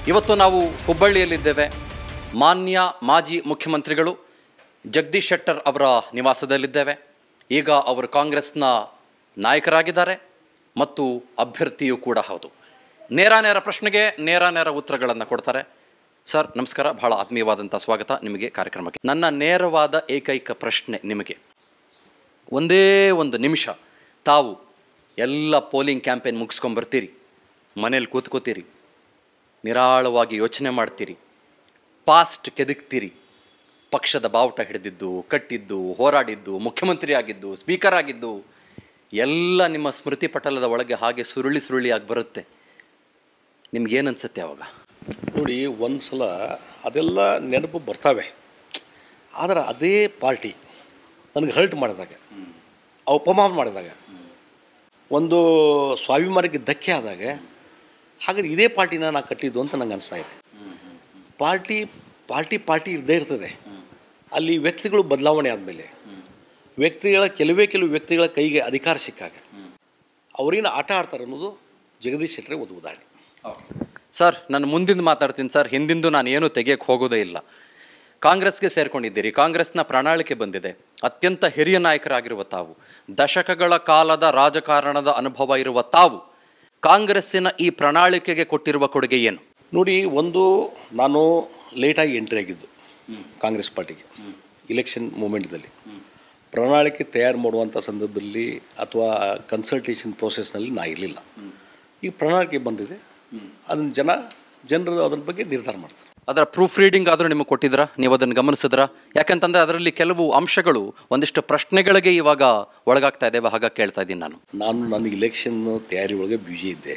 ಇವತ್ತು ನಾವು ಹುಬ್ಬಳ್ಳಿಯಲ್ಲಿದ್ದೇವೆ ಮಾನ್ಯ ಮಾಜಿ ಮುಖ್ಯಮಂತ್ರಿಗಳು ಜಗದೀಶ್ ಶೆಟ್ಟರ್ ಅವರ ನಿವಾಸದಲ್ಲಿದ್ದೇವೆ ಈಗ ಅವರು ಕಾಂಗ್ರೆಸ್ನ ನಾಯಕರಾಗಿದ್ದಾರೆ ಮತ್ತು ಅಭ್ಯರ್ಥಿಯೂ ಕೂಡ ಹೌದು ನೇರ ನೇರ ಪ್ರಶ್ನೆಗೆ ನೇರ ನೇರ ಉತ್ತರಗಳನ್ನು ಕೊಡ್ತಾರೆ ಸರ್ ನಮಸ್ಕಾರ ಬಹಳ ಆತ್ಮೀಯವಾದಂಥ ಸ್ವಾಗತ ನಿಮಗೆ ಕಾರ್ಯಕ್ರಮಕ್ಕೆ ನನ್ನ ನೇರವಾದ ಏಕೈಕ ಪ್ರಶ್ನೆ ನಿಮಗೆ ಒಂದೇ ಒಂದು ನಿಮಿಷ ತಾವು ಎಲ್ಲ ಪೋಲಿಂಗ್ ಕ್ಯಾಂಪೇನ್ ಮುಗಿಸ್ಕೊಂಬರ್ತೀರಿ ಮನೇಲಿ ಕೂತ್ಕೋತೀರಿ ನಿರಾಳವಾಗಿ ಯೋಚನೆ ಮಾಡ್ತೀರಿ ಪಾಸ್ಟ್ ಕೆದಕ್ತೀರಿ ಪಕ್ಷದ ಬಾವುಟ ಹಿಡಿದಿದ್ದು ಕಟ್ಟಿದ್ದು ಹೋರಾಡಿದ್ದು ಮುಖ್ಯಮಂತ್ರಿ ಆಗಿದ್ದು ಸ್ಪೀಕರ್ ಆಗಿದ್ದು ಎಲ್ಲ ನಿಮ್ಮ ಸ್ಮೃತಿ ಪಟಲದ ಒಳಗೆ ಹಾಗೆ ಸುರುಳಿ ಸುರುಳಿಯಾಗಿ ಬರುತ್ತೆ ನಿಮ್ಗೇನು ಅನ್ಸುತ್ತೆ ಅವಾಗ ನೋಡಿ ಒಂದು ಸಲ ಅದೆಲ್ಲ ನೆನಪು ಬರ್ತಾವೆ ಆದರೆ ಅದೇ ಪಾರ್ಟಿ ನನಗೆ ಹರ್ಟ್ ಮಾಡಿದಾಗ ಅಪಮಾನ ಮಾಡಿದಾಗ ಒಂದು ಸ್ವಾಭಿಮಾನಕ್ಕೆ ಧಕ್ಕೆ ಆದಾಗ ಹಾಗಾದ್ರೆ ಇದೇ ಪಾರ್ಟಿನ ನಾ ಕಟ್ಟಿದ್ದು ಅಂತ ನಂಗೆ ಅನಿಸ್ತಾ ಇದೆ ಪಾರ್ಟಿ ಪಾರ್ಟಿ ಪಾರ್ಟಿ ಇದ್ದೇ ಇರ್ತದೆ ಅಲ್ಲಿ ವ್ಯಕ್ತಿಗಳು ಬದಲಾವಣೆ ಆದಮೇಲೆ ವ್ಯಕ್ತಿಗಳ ಕೆಲವೇ ಕೆಲವು ವ್ಯಕ್ತಿಗಳ ಕೈಗೆ ಅಧಿಕಾರ ಸಿಕ್ಕಾಗ ಅವರೇನು ಆಟ ಆಡ್ತಾರೆ ಅನ್ನೋದು ಜಗದೀಶ್ ಶೆಟ್ಟರೆ ಒಂದು ಉದಾಹರಣೆ ಸರ್ ನಾನು ಮುಂದಿಂದ ಮಾತಾಡ್ತೀನಿ ಸರ್ ಹಿಂದಿಂದು ನಾನು ಏನು ತೆಗೆಯಕ್ಕೆ ಹೋಗೋದೇ ಇಲ್ಲ ಕಾಂಗ್ರೆಸ್ಗೆ ಸೇರ್ಕೊಂಡಿದ್ದೀರಿ ಕಾಂಗ್ರೆಸ್ನ ಪ್ರಣಾಳಿಕೆ ಬಂದಿದೆ ಅತ್ಯಂತ ಹಿರಿಯ ನಾಯಕರಾಗಿರುವ ತಾವು ದಶಕಗಳ ಕಾಲದ ರಾಜಕಾರಣದ ಅನುಭವ ಇರುವ ತಾವು ಕಾಂಗ್ರೆಸ್ಸಿನ ಈ ಪ್ರಣಾಳಿಕೆಗೆ ಕೊಟ್ಟಿರುವ ಕೊಡುಗೆ ಏನು ನೋಡಿ ಒಂದು ನಾನು ಲೇಟಾಗಿ ಎಂಟ್ರಿ ಆಗಿದ್ದು ಕಾಂಗ್ರೆಸ್ ಪಾರ್ಟಿಗೆ ಇಲೆಕ್ಷನ್ ಮೂಮೆಂಟ್ದಲ್ಲಿ ಪ್ರಣಾಳಿಕೆ ತಯಾರು ಮಾಡುವಂಥ ಸಂದರ್ಭದಲ್ಲಿ ಅಥವಾ ಕನ್ಸಲ್ಟೇಷನ್ ಪ್ರೋಸೆಸ್ನಲ್ಲಿ ನಾ ಇರಲಿಲ್ಲ ಈ ಪ್ರಣಾಳಿಕೆ ಬಂದಿದೆ ಅದನ್ನು ಜನ ಜನರು ಅದ್ರ ಬಗ್ಗೆ ನಿರ್ಧಾರ ಮಾಡ್ತಾರೆ ಅದರ ಪ್ರೂಫ್ ರೀಡಿಂಗ್ ಆದರೂ ನಿಮಗೆ ಕೊಟ್ಟಿದ್ರ ನೀವು ಅದನ್ನು ಗಮನಿಸಿದ್ರ ಯಾಕಂತಂದ್ರೆ ಅದರಲ್ಲಿ ಕೆಲವು ಅಂಶಗಳು ಒಂದಿಷ್ಟು ಪ್ರಶ್ನೆಗಳಿಗೆ ಇವಾಗ ಒಳಗಾಗ್ತಾ ಇದ್ದೇವೆ ಹಾಗ ಕೇಳ್ತಾ ಇದ್ದೀನಿ ನಾನು ನಾನು ನನ್ನ ಇಲೆಕ್ಷನ್ ತಯಾರಿ ಒಳಗೆ ಬ್ಯುಸಿ ಇದ್ದೆ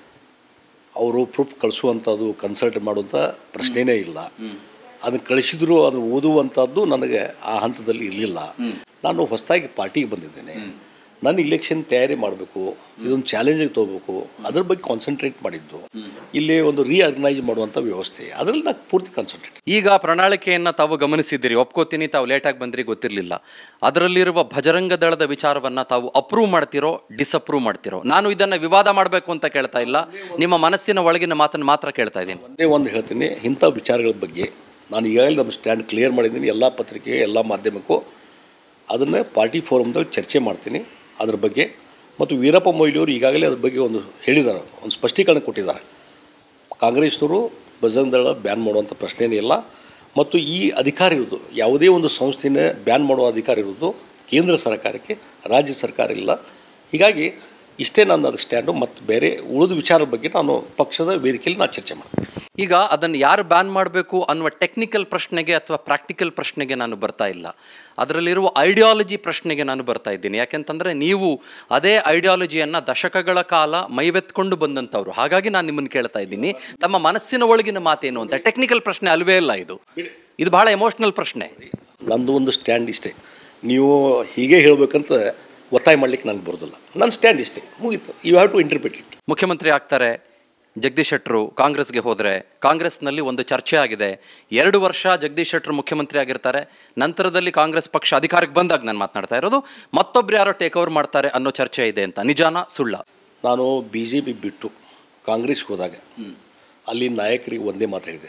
ಅವರು ಪ್ರೂಫ್ ಕಳಿಸುವಂಥದ್ದು ಕನ್ಸಲ್ಟ್ ಮಾಡುವಂಥ ಪ್ರಶ್ನೆನೇ ಇಲ್ಲ ಅದನ್ನು ಕಳಿಸಿದ್ರು ಅದನ್ನು ಓದುವಂಥದ್ದು ನನಗೆ ಆ ಹಂತದಲ್ಲಿ ಇರಲಿಲ್ಲ ನಾನು ಹೊಸದಾಗಿ ಪಾರ್ಟಿಗೆ ಬಂದಿದ್ದೇನೆ ನನ್ನ ಇಲೆಕ್ಷನ್ ತಯಾರಿ ಮಾಡಬೇಕು ಇದೊಂದು ಚಾಲೆಂಜಿಗೆ ತೊಗೋಬೇಕು ಅದ್ರ ಬಗ್ಗೆ ಕಾನ್ಸಂಟ್ರೇಟ್ ಮಾಡಿದ್ದು ಇಲ್ಲಿ ಒಂದು ರೀಆರ್ಗನೈಸ್ ಮಾಡುವಂಥ ವ್ಯವಸ್ಥೆ ಅದರಲ್ಲಿ ನಾನು ಪೂರ್ತಿ ಕಾನ್ಸಂಟ್ರೇಟ್ ಈಗ ಪ್ರಣಾಳಿಕೆಯನ್ನು ತಾವು ಗಮನಿಸಿದ್ದೀರಿ ಒಪ್ಕೋತೀನಿ ತಾವು ಲೇಟಾಗಿ ಬಂದ್ರಿ ಗೊತ್ತಿರಲಿಲ್ಲ ಅದರಲ್ಲಿರುವ ಭಜರಂಗ ದಳದ ವಿಚಾರವನ್ನು ತಾವು ಅಪ್ರೂವ್ ಮಾಡ್ತಿರೋ ಡಿಸಪ್ರೂವ್ ಮಾಡ್ತಿರೋ ನಾನು ಇದನ್ನು ವಿವಾದ ಮಾಡಬೇಕು ಅಂತ ಕೇಳ್ತಾ ಇಲ್ಲ ನಿಮ್ಮ ಮನಸ್ಸಿನ ಒಳಗಿನ ಮಾತನ್ನು ಮಾತ್ರ ಕೇಳ್ತಾ ಇದ್ದೀನಿ ಒಂದೇ ಒಂದು ಹೇಳ್ತೀನಿ ಇಂಥ ವಿಚಾರಗಳ ಬಗ್ಗೆ ನಾನು ಈಗಾಗಲೇ ನಮ್ಮ ಸ್ಟ್ಯಾಂಡ್ ಕ್ಲಿಯರ್ ಮಾಡಿದ್ದೀನಿ ಎಲ್ಲ ಪತ್ರಿಕೆ ಎಲ್ಲ ಮಾಧ್ಯಮಕ್ಕೂ ಅದನ್ನೇ ಪಾರ್ಟಿ ಫೋರಮ್ದಲ್ಲಿ ಚರ್ಚೆ ಮಾಡ್ತೀನಿ ಅದ್ರ ಬಗ್ಗೆ ಮತ್ತು ವೀರಪ್ಪ ಮೊಯ್ಲಿಯವರು ಈಗಾಗಲೇ ಅದ್ರ ಬಗ್ಗೆ ಒಂದು ಹೇಳಿದ್ದಾರೆ ಒಂದು ಸ್ಪಷ್ಟೀಕರಣ ಕೊಟ್ಟಿದ್ದಾರೆ ಕಾಂಗ್ರೆಸ್ನವರು ಬಜರಂಗ ದಳ ಬ್ಯಾನ್ ಮಾಡುವಂಥ ಪ್ರಶ್ನೆನೇ ಇಲ್ಲ ಮತ್ತು ಈ ಅಧಿಕಾರ ಇರೋದು ಯಾವುದೇ ಒಂದು ಸಂಸ್ಥೆನ ಬ್ಯಾನ್ ಮಾಡುವ ಅಧಿಕಾರ ಇರೋದು ಕೇಂದ್ರ ಸರ್ಕಾರಕ್ಕೆ ರಾಜ್ಯ ಸರ್ಕಾರ ಇಲ್ಲ ಹೀಗಾಗಿ ಇಷ್ಟೇ ನನ್ನ ಅದು ಸ್ಟ್ಯಾಂಡು ಮತ್ತು ಬೇರೆ ಉಳಿದ ವಿಚಾರದ ಬಗ್ಗೆ ನಾನು ಪಕ್ಷದ ವೇದಿಕೆಯಲ್ಲಿ ನಾನು ಚರ್ಚೆ ಮಾಡ್ತೀನಿ ಈಗ ಅದನ್ನು ಯಾರು ಬ್ಯಾನ್ ಮಾಡಬೇಕು ಅನ್ನುವ ಟೆಕ್ನಿಕಲ್ ಪ್ರಶ್ನೆಗೆ ಅಥವಾ ಪ್ರಾಕ್ಟಿಕಲ್ ಪ್ರಶ್ನೆಗೆ ನಾನು ಬರ್ತಾ ಇಲ್ಲ ಅದರಲ್ಲಿರುವ ಐಡಿಯಾಲಜಿ ಪ್ರಶ್ನೆಗೆ ನಾನು ಬರ್ತಾ ಇದ್ದೀನಿ ಯಾಕೆಂತಂದರೆ ನೀವು ಅದೇ ಐಡಿಯಾಲಜಿಯನ್ನು ದಶಕಗಳ ಕಾಲ ಮೈವೆತ್ಕೊಂಡು ಬಂದಂಥವ್ರು ಹಾಗಾಗಿ ನಾನು ನಿಮ್ಮನ್ನು ಕೇಳ್ತಾ ಇದ್ದೀನಿ ತಮ್ಮ ಮನಸ್ಸಿನ ಒಳಗಿನ ಮಾತೇನು ಅಂತ ಟೆಕ್ನಿಕಲ್ ಪ್ರಶ್ನೆ ಅಲ್ವೇ ಇಲ್ಲ ಇದು ಇದು ಬಹಳ ಎಮೋಷ್ನಲ್ ಪ್ರಶ್ನೆ ನಂದು ಒಂದು ಸ್ಟ್ಯಾಂಡ್ ಇಷ್ಟೇ ನೀವು ಹೀಗೆ ಹೇಳಬೇಕಂತ ಒತ್ತಾಯ ಮಾಡ್ಲಿಕ್ಕೆ ನನಗೆ ಬರೋದಿಲ್ಲ ನನ್ನ ಸ್ಟ್ಯಾಂಡ್ ಇಷ್ಟೇ ಮುಗೀತು you have to interpret it ಮುಖ್ಯಮಂತ್ರಿ ಆಗ್ತಾರೆ ಜಗದೀಶ್ ಶೆಟ್ಟರು ಕಾಂಗ್ರೆಸ್ಗೆ ಹೋದರೆ ಕಾಂಗ್ರೆಸ್ನಲ್ಲಿ ಒಂದು ಚರ್ಚೆ ಆಗಿದೆ ಎರಡು ವರ್ಷ ಜಗದೀಶ್ ಶೆಟ್ಟರು ಮುಖ್ಯಮಂತ್ರಿ ಆಗಿರ್ತಾರೆ ನಂತರದಲ್ಲಿ ಕಾಂಗ್ರೆಸ್ ಪಕ್ಷ ಅಧಿಕಾರಕ್ಕೆ ಬಂದಾಗ ನಾನು ಮಾತನಾಡ್ತಾ ಇರೋದು ಮತ್ತೊಬ್ರು ಯಾರೋ ಟೇಕ್ ಓವರ್ ಮಾಡ್ತಾರೆ ಅನ್ನೋ ಚರ್ಚೆ ಇದೆ ಅಂತ ನಿಜಾನ ಸುಳ್ಳ ನಾನು ಬಿ ಜೆ ಪಿ ಬಿಟ್ಟು ಕಾಂಗ್ರೆಸ್ಗೆ ಹೋದಾಗ ಅಲ್ಲಿ ನಾಯಕರಿಗೆ ಒಂದೇ ಮಾತು ಹೇಳಿದೆ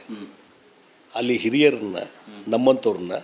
ಅಲ್ಲಿ ಹಿರಿಯರನ್ನ ನಮ್ಮಂಥವ್ರನ್ನ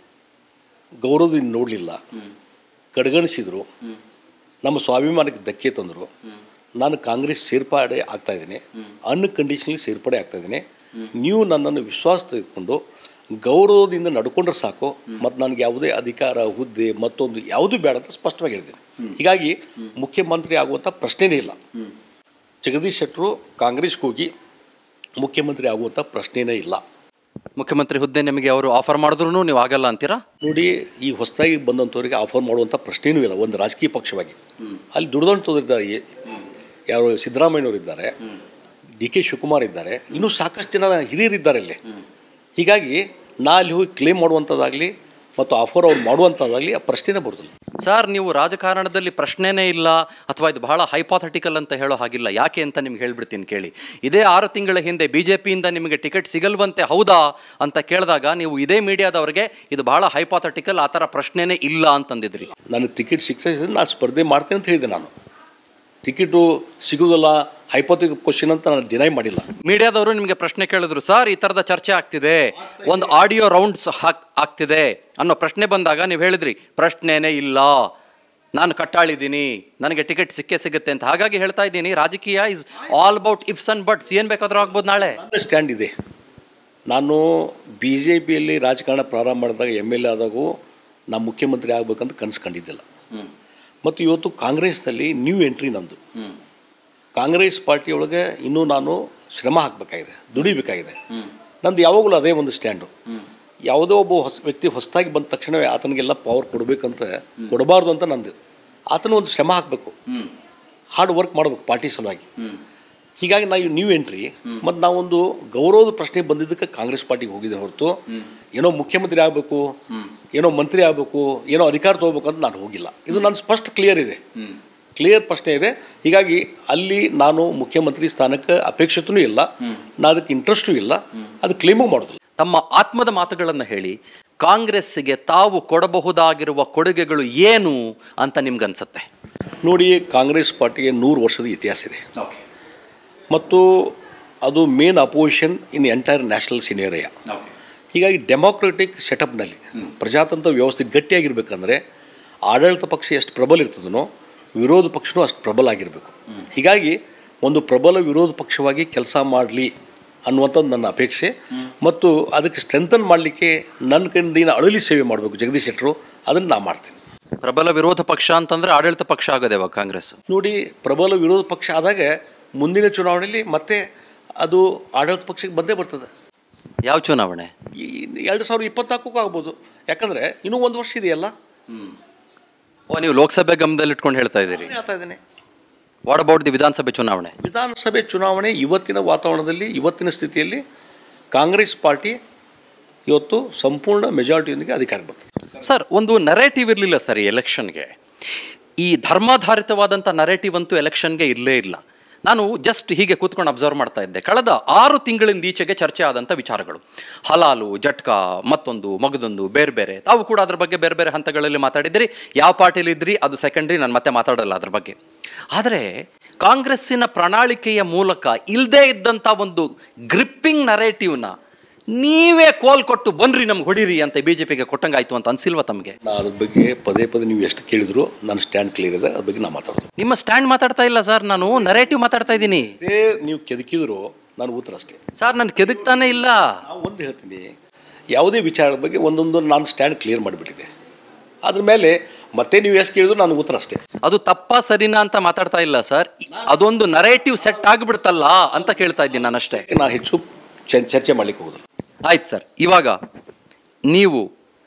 ಗೌರವದಿಂದ ನೋಡಲಿಲ್ಲ ಕಡೆಗಣಿಸಿದ್ರು ನಮ್ಮ ಸ್ವಾಭಿಮಾನಕ್ಕೆ ಧಕ್ಕೆ ತಂದರು ನಾನು ಕಾಂಗ್ರೆಸ್ ಸೇರ್ಪಡೆ ಆಗ್ತಾ ಇದ್ದೀನಿ ಅನ್ ಕಂಡೀಷನಲ್ಲಿ ಸೇರ್ಪಡೆ ಆಗ್ತಾ ಇದ್ದೀನಿ ನೀವು ನನ್ನನ್ನು ವಿಶ್ವಾಸ ತೆಗೆದುಕೊಂಡು ಗೌರವದಿಂದ ನಡ್ಕೊಂಡ್ರೆ ಸಾಕು ಮತ್ತು ನನಗೆ ಯಾವುದೇ ಅಧಿಕಾರ ಹುದ್ದೆ ಮತ್ತೊಂದು ಯಾವುದೂ ಬೇಡ ಅಂತ ಸ್ಪಷ್ಟವಾಗಿ ಹೇಳಿದ್ದೀನಿ ಹೀಗಾಗಿ ಮುಖ್ಯಮಂತ್ರಿ ಆಗುವಂಥ ಪ್ರಶ್ನೆನೇ ಇಲ್ಲ ಜಗದೀಶ್ ಶೆಟ್ಟರು ಕಾಂಗ್ರೆಸ್ಗೆ ಹೋಗಿ ಮುಖ್ಯಮಂತ್ರಿ ಆಗುವಂಥ ಪ್ರಶ್ನೆನೇ ಇಲ್ಲ ಮುಖ್ಯಮಂತ್ರಿ ಹುದ್ದೆ ನಿಮಗೆ ಅವರು ಆಫರ್ ಮಾಡಿದ್ರು ನೀವು ಆಗಲ್ಲ ಅಂತೀರಾ ನೋಡಿ ಈ ಹೊಸದಾಗಿ ಬಂದಂಥವ್ರಿಗೆ ಆಫರ್ ಮಾಡುವಂಥ ಪ್ರಶ್ನೆಯೂ ಇಲ್ಲ ಒಂದು ರಾಜಕೀಯ ಪಕ್ಷವಾಗಿ ಅಲ್ಲಿ ದುಡ್ದಂಥವ್ರಿದ್ದಾರೆ ಯಾರು ಸಿದ್ದರಾಮಯ್ಯನವರು ಇದ್ದಾರೆ ಡಿ ಕೆ ಶಿವಕುಮಾರ್ ಇದ್ದಾರೆ ಇನ್ನೂ ಸಾಕಷ್ಟು ಜನ ಹಿರಿಯರಿದ್ದಾರೆ ಇಲ್ಲಿ ಹೀಗಾಗಿ ನಾ ಅಲ್ಲಿ ಹೋಗಿ ಕ್ಲೇಮ್ ಮಾಡುವಂಥದ್ದಾಗಲಿ ಮತ್ತು ಆಫರ್ ಅವ್ರು ಮಾಡುವಂಥದ್ದಾಗಲಿ ಆ ಪ್ರಶ್ನೆನೇ ಬರೋದಿಲ್ಲ ಸರ್ ನೀವು ರಾಜಕಾರಣದಲ್ಲಿ ಪ್ರಶ್ನೆನೇ ಇಲ್ಲ ಅಥವಾ ಇದು ಬಹಳ ಹೈಪಾಥೆಟಿಕಲ್ ಅಂತ ಹೇಳೋ ಹಾಗಿಲ್ಲ ಯಾಕೆ ಅಂತ ನಿಮ್ಗೆ ಹೇಳ್ಬಿಡ್ತೀನಿ ಕೇಳಿ ಇದೇ ಆರು ತಿಂಗಳ ಹಿಂದೆ ಬಿ ಜೆ ಪಿಯಿಂದ ನಿಮಗೆ ಟಿಕೆಟ್ ಸಿಗಲ್ವಂತೆ ಹೌದಾ ಅಂತ ಕೇಳಿದಾಗ ನೀವು ಇದೇ ಮೀಡಿಯಾದವರಿಗೆ ಇದು ಬಹಳ ಹೈಪಾಥೆಟಿಕಲ್ ಆ ಥರ ಪ್ರಶ್ನೆನೇ ಇಲ್ಲ ಅಂತಂದಿದ್ರಿ ನನಗೆ ಟಿಕೆಟ್ ಸಿಕ್ಸಿದ್ರೆ ನಾನು ಸ್ಪರ್ಧೆ ಮಾಡ್ತೇನೆ ಅಂತ ಹೇಳಿದೆ ನಾನು ಟಿಕೆಟು ಸಿಗೋದಿಲ್ಲ ಹೈಪೋತಿಕ್ ಕ್ವಶನ್ ಅಂತ ನಾನು ಡಿನೈ ಮಾಡಿಲ್ಲ ಮೀಡಿಯಾದವರು ನಿಮಗೆ ಪ್ರಶ್ನೆ ಕೇಳಿದ್ರು ಸರ್ ಈ ಥರದ ಚರ್ಚೆ ಆಗ್ತಿದೆ ಒಂದು ಆಡಿಯೋ ರೌಂಡ್ಸ್ ಹಾಕ್ ಆಗ್ತಿದೆ ಅನ್ನೋ ಪ್ರಶ್ನೆ ಬಂದಾಗ ನೀವು ಹೇಳಿದ್ರಿ ಪ್ರಶ್ನೆನೇ ಇಲ್ಲ ನಾನು ಕಟ್ಟಾಳಿದ್ದೀನಿ ನನಗೆ ಟಿಕೆಟ್ ಸಿಕ್ಕೇ ಸಿಗುತ್ತೆ ಅಂತ ಹಾಗಾಗಿ ಹೇಳ್ತಾ ಇದ್ದೀನಿ ರಾಜಕೀಯ is all about ifs and buts ಏನು ಬೇಕಾದ್ರೂ ಆಗ್ಬೋದು ನಾಳೆ ನನ್ನ ಸ್ಟ್ಯಾಂಡ್ ಇದೆ ನಾನು ಬಿ ಜೆ ಪಿಯಲ್ಲಿ ರಾಜಕಾರಣ ಪ್ರಾರಂಭ ಮಾಡಿದಾಗ ಎಮ್ ಎಲ್ ಎ ಆದಾಗೂ ನಾ ಮುಖ್ಯಮಂತ್ರಿ ಆಗ್ಬೇಕಂತ ಕನಸು ಕಂಡಿದ್ದಿಲ್ಲ ಮತ್ತು ಇವತ್ತು ಕಾಂಗ್ರೆಸ್ನಲ್ಲಿ ನ್ಯೂ ಎಂಟ್ರಿ ನಂದು ಕಾಂಗ್ರೆಸ್ ಪಾರ್ಟಿಯೊಳಗೆ ಇನ್ನೂ ನಾನು ಶ್ರಮ ಹಾಕಬೇಕಾಗಿದೆ ದುಡಿಬೇಕಾಗಿದೆ ನಂದು ಯಾವಾಗಲೂ ಅದೇ ಒಂದು ಸ್ಟ್ಯಾಂಡು ಯಾವುದೋ ಒಬ್ಬ ಹೊಸ ವ್ಯಕ್ತಿ ಹೊಸದಾಗಿ ಬಂದ ತಕ್ಷಣವೇ ಆತನಿಗೆಲ್ಲ ಪವರ್ ಕೊಡಬೇಕಂತ ಕೊಡಬಾರ್ದು ಅಂತ ನಂದು ಆತನ ಒಂದು ಶ್ರಮ ಹಾಕಬೇಕು ಹಾರ್ಡ್ ವರ್ಕ್ ಮಾಡಬೇಕು ಪಾರ್ಟಿ ಸಲುವಾಗಿ ಹೀಗಾಗಿ ನಾವು ನ್ಯೂ ಎಂಟ್ರಿ ಮತ್ತು ನಾವೊಂದು ಗೌರವದ ಪ್ರಶ್ನೆ ಬಂದಿದ್ದಕ್ಕೆ ಕಾಂಗ್ರೆಸ್ ಪಾರ್ಟಿಗೆ ಹೋಗಿದೆ ಹೊರತು ಏನೋ ಮುಖ್ಯಮಂತ್ರಿ ಆಗಬೇಕು ಏನೋ ಮಂತ್ರಿ ಆಗಬೇಕು ಏನೋ ಅಧಿಕಾರ ತಗೋಬೇಕು ಅಂತ ನಾನು ಹೋಗಿಲ್ಲ ಇದು ನನ್ನ ಸ್ಪಷ್ಟ ಕ್ಲಿಯರ್ ಇದೆ ಕ್ಲಿಯರ್ ಪ್ರಶ್ನೆ ಇದೆ ಹೀಗಾಗಿ ಅಲ್ಲಿ ನಾನು ಮುಖ್ಯಮಂತ್ರಿ ಸ್ಥಾನಕ್ಕೆ ಅಪೇಕ್ಷಿತನೂ ಇಲ್ಲ ನಾ ಅದಕ್ಕೆ ಇಂಟ್ರೆಸ್ಟೂ ಇಲ್ಲ ಅದು ಕ್ಲೇಮು ಮಾಡೋದಿಲ್ಲ ತಮ್ಮ ಆತ್ಮದ ಮಾತುಗಳನ್ನು ಹೇಳಿ ಕಾಂಗ್ರೆಸ್ಸಿಗೆ ತಾವು ಕೊಡಬಹುದಾಗಿರುವ ಕೊಡುಗೆಗಳು ಏನು ಅಂತ ನಿಮ್ಗನ್ಸುತ್ತೆ ನೋಡಿ ಕಾಂಗ್ರೆಸ್ ಪಾರ್ಟಿಗೆ ನೂರು ವರ್ಷದ ಇತಿಹಾಸ ಇದೆ ಮತ್ತು ಅದು main opposition in entire national scenario ಹೀಗಾಗಿ ಡೆಮೋಕ್ರೆಟಿಕ್ ಸೆಟಪ್ನಲ್ಲಿ ಪ್ರಜಾತಂತ್ರ ವ್ಯವಸ್ಥೆ ಗಟ್ಟಿಯಾಗಿರ್ಬೇಕಂದ್ರೆ ಆಡಳಿತ ಪಕ್ಷ ಎಷ್ಟು ಪ್ರಬಲ ಇರ್ತದನೋ ವಿರೋಧ ಪಕ್ಷನೂ ಅಷ್ಟು ಪ್ರಬಲ ಆಗಿರಬೇಕು ಹೀಗಾಗಿ ಒಂದು ಪ್ರಬಲ ವಿರೋಧ ಪಕ್ಷವಾಗಿ ಕೆಲಸ ಮಾಡಲಿ ಅನ್ನುವಂಥದ್ದು ನನ್ನ ಅಪೇಕ್ಷೆ ಮತ್ತು ಅದಕ್ಕೆ ಸ್ಟ್ರೆಂಥನ್ ಮಾಡಲಿಕ್ಕೆ ನನ್ನ ಕೈಯಿಂದ ಅಳಲಿ ಸೇವೆ ಮಾಡಬೇಕು ಜಗದೀಶ್ ಶೆಟ್ಟರು ಅದನ್ನು ನಾ ಮಾಡ್ತೀನಿ ಪ್ರಬಲ ವಿರೋಧ ಪಕ್ಷ ಅಂತಂದ್ರೆ ಆಡಳಿತ ಪಕ್ಷ ಆಗದೆ ಇವಾಗ ಕಾಂಗ್ರೆಸ್ ನೋಡಿ ಪ್ರಬಲ ವಿರೋಧ ಪಕ್ಷ ಆದಾಗ ಮುಂದಿನ ಚುನಾವಣೆಯಲ್ಲಿ ಮತ್ತೆ ಅದು ಆಡಳಿತ ಪಕ್ಷಕ್ಕೆ ಬಂದೇ ಬರ್ತದೆ ಯಾವ ಚುನಾವಣೆ ಈ ಎರಡು ಸಾವಿರದ ಇಪ್ಪತ್ನಾಲ್ಕಕ್ಕೂ ಆಗ್ಬೋದು ಯಾಕಂದರೆ ಇನ್ನೂ ಒಂದು ವರ್ಷ ಇದೆಯಲ್ಲ ಓ ನೀವು ಲೋಕಸಭೆ ಗಮನದಲ್ಲಿ ಇಟ್ಕೊಂಡು ಹೇಳ್ತಾ ಇದ್ದೀರಿ ನಾನೇ ಹೇಳ್ತಾ ಇದ್ದೇನೆ ವಾಟ್ ಅಬೌಟ್ ದಿ ವಿಧಾನಸಭೆ ಚುನಾವಣೆ ವಿಧಾನಸಭೆ ಚುನಾವಣೆ ಇವತ್ತಿನ ವಾತಾವರಣದಲ್ಲಿ ಇವತ್ತಿನ ಸ್ಥಿತಿಯಲ್ಲಿ ಕಾಂಗ್ರೆಸ್ ಪಾರ್ಟಿ ಇವತ್ತು ಸಂಪೂರ್ಣ ಮೆಜಾರಿಟಿಯೊಂದಿಗೆ ಅಧಿಕಾರಕ್ಕೆ ಬರ್ತದೆ ಸರ್ ಒಂದು ನರೇಟಿವ್ ಇರಲಿಲ್ಲ ಸರ್ ಈ ಎಲೆಕ್ಷನ್ಗೆ ಈ ಧರ್ಮಾಧಾರಿತವಾದಂಥ ನರೇಟಿವ್ ಅಂತೂ ಎಲೆಕ್ಷನ್ಗೆ ಇರಲೇ ಇಲ್ಲ ನಾನು ಜಸ್ಟ್ ಹೀಗೆ ಕೂತ್ಕೊಂಡು ಅಬ್ಸರ್ವ್ ಮಾಡ್ತಾ ಇದ್ದೆ ಕಳೆದ ಆರು ತಿಂಗಳಿಂದ ಈಚೆಗೆ ಚರ್ಚೆ ಆದಂಥ ವಿಚಾರಗಳು ಹಲಾಲು ಜಟ್ಕಾ ಮತ್ತೊಂದು ಮಗದೊಂದು ಬೇರೆ ಬೇರೆ ತಾವು ಕೂಡ ಅದ್ರ ಬಗ್ಗೆ ಬೇರೆ ಬೇರೆ ಹಂತಗಳಲ್ಲಿ ಮಾತಾಡಿದ್ರಿ ಯಾವ ಪಾರ್ಟಿಲಿ ಇದ್ರಿ ಅದು ಸೆಕೆಂಡ್ರಿ ನಾನು ಮತ್ತೆ ಮಾತಾಡಲ್ಲ ಅದ್ರ ಬಗ್ಗೆ ಆದರೆ ಕಾಂಗ್ರೆಸ್ಸಿನ ಪ್ರಣಾಳಿಕೆಯ ಮೂಲಕ ಇಲ್ಲದೇ ಇದ್ದಂಥ ಒಂದು ಗ್ರಿಪ್ಪಿಂಗ್ ನರೇಟಿವ್ನ ನೀವೇ ಕೋಲ್ ಕೊಟ್ಟು ಬನ್ರಿ ನಮ್ಗೆ ಹೊಡಿರಿ ಅಂತ ಬಿ ಜೆ ಪಿಗೆ ಕೊಟ್ಟಂಗಾಯ್ತು ಅಂತ ಅನ್ಸಿಲ್ವಾ ತಮಗೆ ನಾನು ಅದ್ರ ಬಗ್ಗೆ ಪದೇ ಪದೇ ನೀವು ಎಷ್ಟು ಕೇಳಿದ್ರು ನನ್ನ ಸ್ಟ್ಯಾಂಡ್ ಕ್ಲಿಯರ್ ಇದೆ ಅದ್ರ ಬಗ್ಗೆ ನಾನು ಮಾತಾಡೋದು ನಿಮ್ಮ ಸ್ಟ್ಯಾಂಡ್ ಮಾತಾಡ್ತಾ ಇಲ್ಲ ಸರ್ ನಾನು ನರೇಟಿವ್ ಮಾತಾಡ್ತಾ ಇದ್ದೀನಿ ಅಷ್ಟೇ ನೀವು ಕೆದಕಿದ್ರು ನಾನು ಉತ್ತರ ಅಷ್ಟೇ ಸರ್ ನಾನು ಕೆದಕ್ತಾನೆ ಇಲ್ಲ ನಾವು ಒಂದು ಹೇಳ್ತೀನಿ ಯಾವುದೇ ವಿಚಾರದ ಬಗ್ಗೆ ಒಂದೊಂದು ನಾನು ಸ್ಟ್ಯಾಂಡ್ ಕ್ಲಿಯರ್ ಮಾಡಿಬಿಟ್ಟಿದೆ ಅದ್ರ ಮೇಲೆ ಮತ್ತೆ ನೀವು ಎಷ್ಟು ಕೇಳಿದ್ರು ನಾನು ಉತ್ತರ ಅಷ್ಟೇ ಅದು ತಪ್ಪಾ ಸರಿನಾ ಅಂತ ಮಾತಾಡ್ತಾ ಇಲ್ಲ ಸರ್ ಅದೊಂದು ನರೇಟಿವ್ ಸೆಟ್ ಆಗಿಬಿಡ್ತಲ್ಲ ಅಂತ ಕೇಳ್ತಾ ಇದ್ದೀನಿ ನಾನಷ್ಟೇ ನಾನು ಹೆಚ್ಚು ಚ- ಚರ್ಚೆ ಮಾಡಲಿಕ್ಕೆ ಹೋಗೋದಿಲ್ಲ ಆಯ್ತು ಸರ್ ಇವಾಗ ನೀವು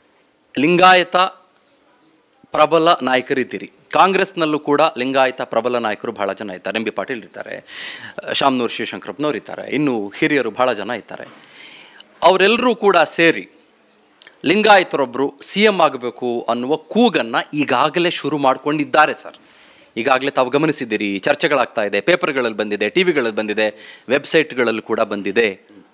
ಲಿಂಗಾಯತ ಪ್ರಬಲ ನಾಯಕರಿದ್ದೀರಿ ಕಾಂಗ್ರೆಸ್ನಲ್ಲೂ ಕೂಡ ಲಿಂಗಾಯತ ಪ್ರಬಲ ನಾಯಕರು ಬಹಳ ಜನ ಇದ್ದಾರೆ ಎಂ ಬಿ ಪಾಟೀಲ್ ಇರ್ತಾರೆ ಶಾಮನೂರ್ ಶಿವಶಂಕರಪ್ಪನವ್ರು ಇದ್ದಾರೆ ಇನ್ನು ಹಿರಿಯರು ಬಹಳ ಜನ ಇದ್ದಾರೆ ಅವರೆಲ್ಲರೂ ಕೂಡ ಸೇರಿ ಲಿಂಗಾಯತರೊಬ್ಬರು ಸಿ ಎಂ ಆಗಬೇಕು ಅನ್ನುವ ಕೂಗನ್ನು ಈಗಾಗಲೇ ಶುರು ಮಾಡಿಕೊಂಡಿದ್ದಾರೆ ಸರ್ ಈಗಾಗಲೇ ತಾವು ಗಮನಿಸಿದ್ದೀರಿ ಚರ್ಚೆಗಳಾಗ್ತಾ ಇದೆ ಪೇಪರ್ಗಳಲ್ಲಿ ಬಂದಿದೆ ಟಿ ವಿಗಳಲ್ಲಿ ಬಂದಿದೆ ವೆಬ್ಸೈಟ್ಗಳಲ್ಲಿ ಕೂಡ ಬಂದಿದೆ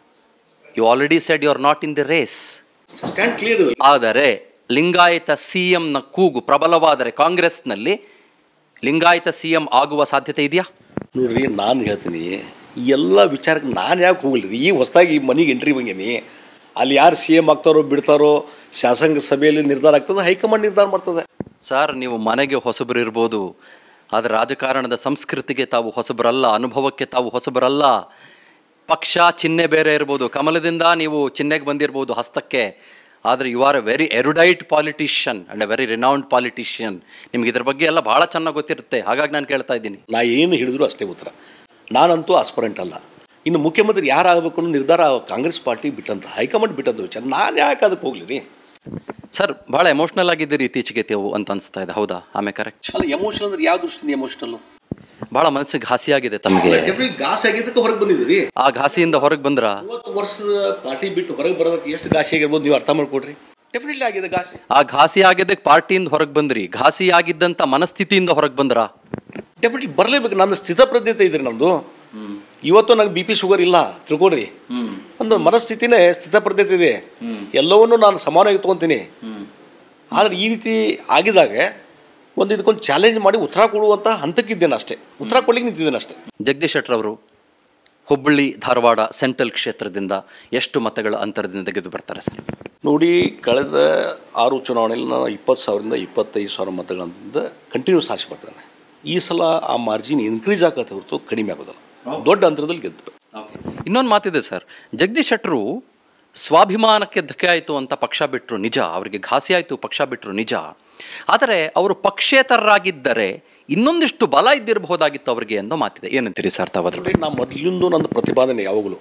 you already said you are not in the race stand clear ಆದರೆ ಲಿಂಗಾಯತ ಸಿ ಎಂನ ಕೂಗು ಪ್ರಬಲವಾದರೆ ಕಾಂಗ್ರೆಸ್ನಲ್ಲಿ ಲಿಂಗಾಯತ ಸಿ ಎಂ ಆಗುವ ಸಾಧ್ಯತೆ ಇದೆಯಾ ನೋಡ್ರಿ ನಾನು ಹೇಳ್ತೀನಿ ಈ ಎಲ್ಲ ವಿಚಾರಕ್ಕೆ ನಾನು ಯಾಕೆ ಹೋಗಲಿ ಈ ಹೊಸ್ದಾಗಿ ಮನೆಗೆ ಎಂಟ್ರಿ ಬಂಗೇನಿ ಅಲ್ಲಿ ಯಾರು ಸಿ ಎಮ್ ಆಗ್ತಾರೋ ಬಿಡ್ತಾರೋ ಶಾಸನ ಸಭೆಯಲ್ಲಿ ನಿರ್ಧಾರ ಆಗ್ತದೆ ಹೈಕಮಾಂಡ್ ನಿರ್ಧಾರ ಮಾಡ್ತದೆ ಸರ್ ನೀವು ಮನೆಗೆ ಹೊಸಬರು ಇರ್ಬೋದು ಆದರೆ ರಾಜಕಾರಣದ ಸಂಸ್ಕೃತಿಗೆ ತಾವು ಹೊಸಬರಲ್ಲ ಅನುಭವಕ್ಕೆ ತಾವು ಹೊಸಬರಲ್ಲ ಪಕ್ಷ ಚಿಹ್ನೆ ಬೇರೆ ಇರ್ಬೋದು ಕಮಲದಿಂದ ನೀವು ಚಿಹ್ನೆಗೆ ಬಂದಿರ್ಬೋದು ಹಸ್ತಕ್ಕೆ ಆದರೆ you are a very erudite politician and a very renowned politician ನಿಮ್ಗೆ ಇದ್ರ ಬಗ್ಗೆ ಎಲ್ಲ ಭಾಳ ಚೆನ್ನಾಗಿ ಗೊತ್ತಿರುತ್ತೆ ಹಾಗಾಗಿ ನಾನು ಕೇಳ್ತಾ ಇದ್ದೀನಿ ನಾ ಏನು ಹೇಳಿದ್ರು ಅಷ್ಟೇ ಉತ್ತರ ನಾನಂತೂ ಆಸ್ಪರೆಂಟ್ ಅಲ್ಲ ಇನ್ನು ಮುಖ್ಯಮಂತ್ರಿ ಯಾರಾಗಬೇಕು ಅನ್ನೋ ನಿರ್ಧಾರ ಕಾಂಗ್ರೆಸ್ ಪಾರ್ಟಿ ಬಿಟ್ಟಂತ ಹೈಕಮಾಂಡ್ ಬಿಟ್ಟಂತ ವಿಚಾರ ನಾನು ಯಾಕೆ ಅದಕ್ಕೆ ಹೋಗ್ಲಿ ಸರ್ ಭಾಳ ಎಮೋಷ್ನಲ್ ಆಗಿದ್ದೀರಿ ಇತ್ತೀಚೆಗೆ ನೀವು ಅಂತ ಅನಿಸ್ತಾ ಇದೆ ಹೌದಾ ಆಮೇಲೆ ಕರೆಕ್ಟ್ ಅಲ್ಲ ಎಮೋಷನಲ್ ಅಂದ್ರೆ ಯಾವ ದೃಷ್ಟಿಯಿಂದ ಎಮೋಷನಲ್ ಭಾಳ ಮನಸ್ಸಿಗೆ ಘಾಸಿಯಾಗಿದೆ ತಮಗೆ ಗಾಸ್ ಆಗಿದ್ದಕ್ಕೆ ಹೊರಗೆ ಬಂದಿದ್ದೀರಿ ಆ ಘಾಸಿಯಿಂದ ಹೊರಗೆ ಬಂದ್ರ ಮೂವತ್ತು ವರ್ಷದ ಪಾರ್ಟಿ ಬಿಟ್ಟು ಹೊರಗೆ ಬರೋದಕ್ಕೆ ಎಷ್ಟು ಗಾಸಿ ಆಗಿರ್ಬೋದು ನೀವು ಅರ್ಥ ಮಾಡ್ಕೊಡ್ರಿ ಡೆಫಿನೆಟ್ಲಿ ಆಗಿದೆ ಗಾಸಿ ಆ ಘಾಸಿ ಆಗಿದ್ದಕ್ಕೆ ಪಾರ್ಟಿಯಿಂದ ಹೊರಗೆ ಬಂದ್ರಿ ಘಾಸಿ ಆಗಿದ್ದಂಥ ಮನಸ್ಥಿತಿಯಿಂದ ಹೊರಗೆ ಬಂದ್ರಾ ಡೆಫಿನೆಟ್ಲಿ ಬರಲೇಬೇಕು ನನ್ನ ಸ್ಥಿತಪ್ರಜ್ಞತೆ ಇದ್ರಿ ನಮ್ಮದು ಇವತ್ತು ನಂಗೆ ಬಿ ಪಿ ಶುಗರ್ ಇಲ್ಲ ತಿಳ್ಕೊಡ್ರಿ ಒಂದು ಮನಸ್ಥಿತಿನೇ ಸ್ಥಿತಪ್ರಜ್ಞತೆ ಇದೆ ಎಲ್ಲವನ್ನೂ ನಾನು ಸಮಾನವಾಗಿ ತೊಗೊತೀನಿ ಆದರೆ ಈ ರೀತಿ ಆಗಿದಾಗ ಒಂದು ಇದಕ್ಕೊಂದು ಚಾಲೆಂಜ್ ಮಾಡಿ ಉತ್ತರ ಕೊಡುವಂಥ ಹಂತಕ್ಕಿದ್ದೇನೆ ಅಷ್ಟೇ ಉತ್ತರ ಕೊಡ್ಲಿಕ್ಕೆ ನಿಂತಿದ್ದೇನೆ ಅಷ್ಟೇ ಜಗದೀಶ್ ಶೆಟ್ಟರ್ ಅವರು ಹುಬ್ಬಳ್ಳಿ ಧಾರವಾಡ ಸೆಂಟ್ರಲ್ ಕ್ಷೇತ್ರದಿಂದ ಎಷ್ಟು ಮತಗಳ ಅಂತರದಿಂದ ತೆಗೆದು ಬರ್ತಾರೆ ಸರ್ ನೋಡಿ ಕಳೆದ ಆರು ಚುನಾವಣೆಯಲ್ಲಿ ನಾನು ಇಪ್ಪತ್ತು ಸಾವಿರದಿಂದ ಇಪ್ಪತ್ತೈದು ಸಾವಿರ ಮತಗಳಿಂದ ಕಂಟಿನ್ಯೂಸ್ ಆರಿಸಿ ಬರ್ತಾನೆ ಈ ಸಲ ಆ ಮಾರ್ಜಿನ್ ಇನ್ಕ್ರೀಸ್ ಆಗತ್ತೆ ಹೊರತು ಕಡಿಮೆ ಆಗೋದಿಲ್ಲ ದೊಡ್ಡ ಅಂತರದಲ್ಲಿ ಗೆದ್ದು ಇನ್ನೊಂದು ಮಾತಿದೆ ಸರ್ ಜಗದೀಶ್ ಶೆಟ್ಟರು ಸ್ವಾಭಿಮಾನಕ್ಕೆ ಧಕ್ಕೆ ಆಯಿತು ಅಂತ ಪಕ್ಷ ಬಿಟ್ಟರು ನಿಜ ಅವರಿಗೆ ಘಾಸಿ ಆಯಿತು ಪಕ್ಷ ಬಿಟ್ಟರು ನಿಜ ಆದರೆ ಅವರು ಪಕ್ಷೇತರರಾಗಿದ್ದರೆ ಇನ್ನೊಂದಿಷ್ಟು ಬಲ ಇದ್ದಿರಬಹುದಾಗಿತ್ತು ಅವರಿಗೆ ಅನ್ನೋ ಮಾತಿದೆ ಏನಂತೀರಿ ಸರ್ ತಾವು ಅದ್ರ ನೋಡಿ ನಾ ಮೊದಲಿಂದು ನನ್ನ ಪ್ರತಿಪಾದನೆ ಯಾವಾಗಲೂ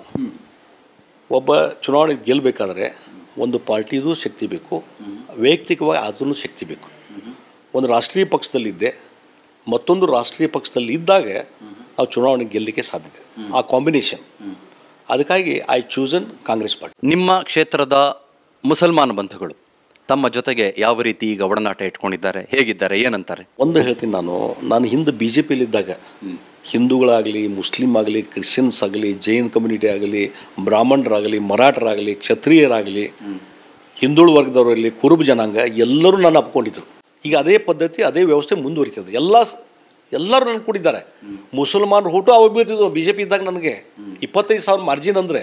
ಒಬ್ಬ ಚುನಾವಣೆ ಗೆಲ್ಲಬೇಕಾದ್ರೆ ಒಂದು ಪಾರ್ಟಿದು ಶಕ್ತಿ ಬೇಕು ವೈಯಕ್ತಿಕವಾಗಿ ಅದನ್ನು ಶಕ್ತಿ ಬೇಕು ಒಂದು ರಾಷ್ಟ್ರೀಯ ಪಕ್ಷದಲ್ಲಿದ್ದೆ ಮತ್ತೊಂದು ರಾಷ್ಟ್ರೀಯ ಪಕ್ಷದಲ್ಲಿ ಇದ್ದಾಗ ನಾವು ಚುನಾವಣೆ ಗೆಲ್ಲಲಿಕ್ಕೆ ಸಾಧ್ಯತೆ ಆ ಕಾಂಬಿನೇಷನ್ ಅದಕ್ಕಾಗಿ ಐ ಚೂಸನ್ ಕಾಂಗ್ರೆಸ್ ಪಾರ್ಟಿ ನಿಮ್ಮ ಕ್ಷೇತ್ರದ ಮುಸಲ್ಮಾನ ಬಂಧುಗಳು ತಮ್ಮ ಜೊತೆಗೆ ಯಾವ ರೀತಿ ಈಗ ಒಡನಾಟ ಇಟ್ಕೊಂಡಿದ್ದಾರೆ ಹೇಗಿದ್ದಾರೆ ಏನಂತಾರೆ ಒಂದು ಹೇಳ್ತೀನಿ ನಾನು ನಾನು ಹಿಂದೆ ಬಿ ಜೆ ಪಿಯಲ್ಲಿದ್ದಾಗ ಹಿಂದೂಗಳಾಗಲಿ ಮುಸ್ಲಿಂ ಆಗಲಿ ಕ್ರಿಶ್ಚಿಯನ್ಸ್ ಆಗಲಿ ಜೈನ್ ಕಮ್ಯುನಿಟಿ ಆಗಲಿ ಬ್ರಾಹ್ಮಣರಾಗಲಿ ಮರಾಠರಾಗಲಿ ಕ್ಷತ್ರಿಯರಾಗಲಿ ಹಿಂದುಳು ವರ್ಗದವರಲ್ಲಿ ಕುರುಬ ಜನಾಂಗ ಎಲ್ಲರೂ ನನ್ನ ಅಪ್ಕೊಂಡಿದ್ರು ಈಗ ಅದೇ ಪದ್ಧತಿ ಅದೇ ವ್ಯವಸ್ಥೆ ಮುಂದುವರಿತದೆ ಎಲ್ಲ ಸ್- ಎಲ್ಲರೂ ನನ್ನ ಕೂಡಿದ್ದಾರೆ ಮುಸಲ್ಮಾನರು ಹುಟ್ಟು ಅವಾಗ ಬೀಳ್ತಿದ್ವು ಬಿ ಜೆ ಪಿ ಇದ್ದಾಗ ನನಗೆ ಇಪ್ಪತ್ತೈದು ಸಾವಿರ ಮಾರ್ಜಿನ್ ಅಂದರೆ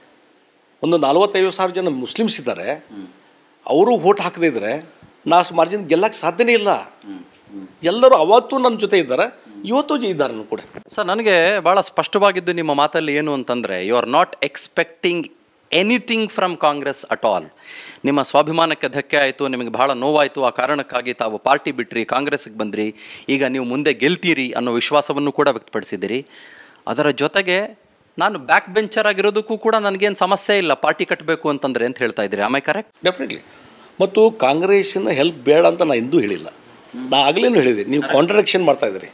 ಒಂದು ನಲವತ್ತೈದು ಸಾವಿರ ಜನ ಮುಸ್ಲಿಮ್ಸ್ ಇದ್ದಾರೆ ಅವರು ವೋಟ್ ಹಾಕದೇ ಇದ್ರೆ ನಾ ಅಷ್ಟು ಮಾರ್ಜಿನ್ ಗೆಲ್ಲಕ್ಕೆ ಸಾಧ್ಯನೇ ಇಲ್ಲ ಎಲ್ಲರೂ ಅವತ್ತು ನನ್ನ ಜೊತೆ ಇದ್ದಾರೆ ಇವತ್ತು ಇದ್ದಾರೆ ನನ್ನ ಕೂಡ ಸರ್ ನನಗೆ ಭಾಳ ಸ್ಪಷ್ಟವಾಗಿದ್ದು ನಿಮ್ಮ ಮಾತಲ್ಲಿ ಏನು ಅಂತಂದರೆ you are not expecting anything from Congress at all ನಿಮ್ಮ ಸ್ವಾಭಿಮಾನಕ್ಕೆ ಧಕ್ಕೆ ಆಯಿತು ನಿಮಗೆ ಬಹಳ ನೋವಾಯಿತು ಆ ಕಾರಣಕ್ಕಾಗಿ ತಾವು ಪಾರ್ಟಿ ಬಿಟ್ರಿ ಕಾಂಗ್ರೆಸ್ಗೆ ಬಂದ್ರಿ ಈಗ ನೀವು ಮುಂದೆ ಗೆಲ್ತೀರಿ ಅನ್ನೋ ವಿಶ್ವಾಸವನ್ನು ಕೂಡ ವ್ಯಕ್ತಪಡಿಸಿದಿರಿ ಅದರ ಜೊತೆಗೆ ನಾನು ಬ್ಯಾಕ್ ಬೆಂಚರ್ ಆಗಿರೋದಕ್ಕೂ ಕೂಡ ನನಗೇನು ಸಮಸ್ಯೆ ಇಲ್ಲ ಪಾರ್ಟಿ ಕಟ್ಟಬೇಕು ಅಂತಂದ್ರೆ ಅಂತ ಹೇಳ್ತಾ ಇದ್ದೀರಿ ಆಮೇಲೆ ಕರೆಕ್ಟ್ ಡೆಫಿನೆಟ್ಲಿ ಮತ್ತು ಕಾಂಗ್ರೆಸ್ಸಿನ ಹೆಲ್ಪ್ ಬೇಡ ಅಂತ ನಾನು ಎಂದೂ ಹೇಳಿಲ್ಲ ನಾ ಆಗಲೇನು ಹೇಳಿದೆ ನೀವು ಕಾಂಟ್ರಡಕ್ಷನ್ ಮಾಡ್ತಾ ಇದ್ದೀರಿ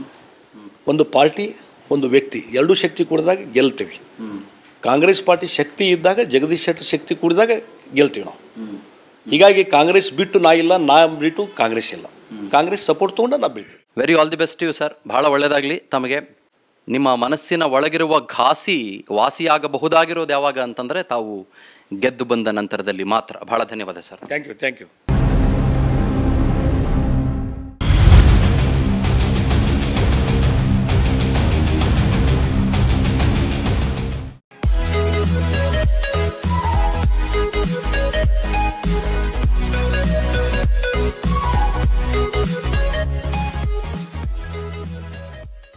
ಒಂದು ಪಾರ್ಟಿ ಒಂದು ವ್ಯಕ್ತಿ ಎರಡೂ ಶಕ್ತಿ ಕೂಡಿದಾಗ ಗೆಲ್ತೀವಿ ಕಾಂಗ್ರೆಸ್ ಪಾರ್ಟಿ ಶಕ್ತಿ ಇದ್ದಾಗ ಜಗದೀಶ್ ಶೆಟ್ಟರ್ ಶಕ್ತಿ ಕೂಡಿದಾಗ ಗೆಲ್ತೀವಿ ನಾವು ಹೀಗಾಗಿ ಕಾಂಗ್ರೆಸ್ ಬಿಟ್ಟು ನಾ ಇಲ್ಲ ನಾ ಬಿಟ್ಟು ಕಾಂಗ್ರೆಸ್ ಇಲ್ಲ ಕಾಂಗ್ರೆಸ್ ಸಪೋರ್ಟ್ ತೊಗೊಂಡು ನಾ ಬೀಳ್ತೀವಿ very all the best you sir ಬಹಳ ಒಳ್ಳೆಯದಾಗಲಿ ತಮಗೆ ನಿಮ್ಮ ಮನಸ್ಸಿನ ಒಳಗಿರುವ ಘಾಸಿ ವಾಸಿಯಾಗಬಹುದಾಗಿರೋದು ಯಾವಾಗ ಅಂತಂದರೆ ತಾವು ಗೆದ್ದು ಬಂದ ನಂತರದಲ್ಲಿ ಮಾತ್ರ ಬಹಳ ಧನ್ಯವಾದ sir thank you thank you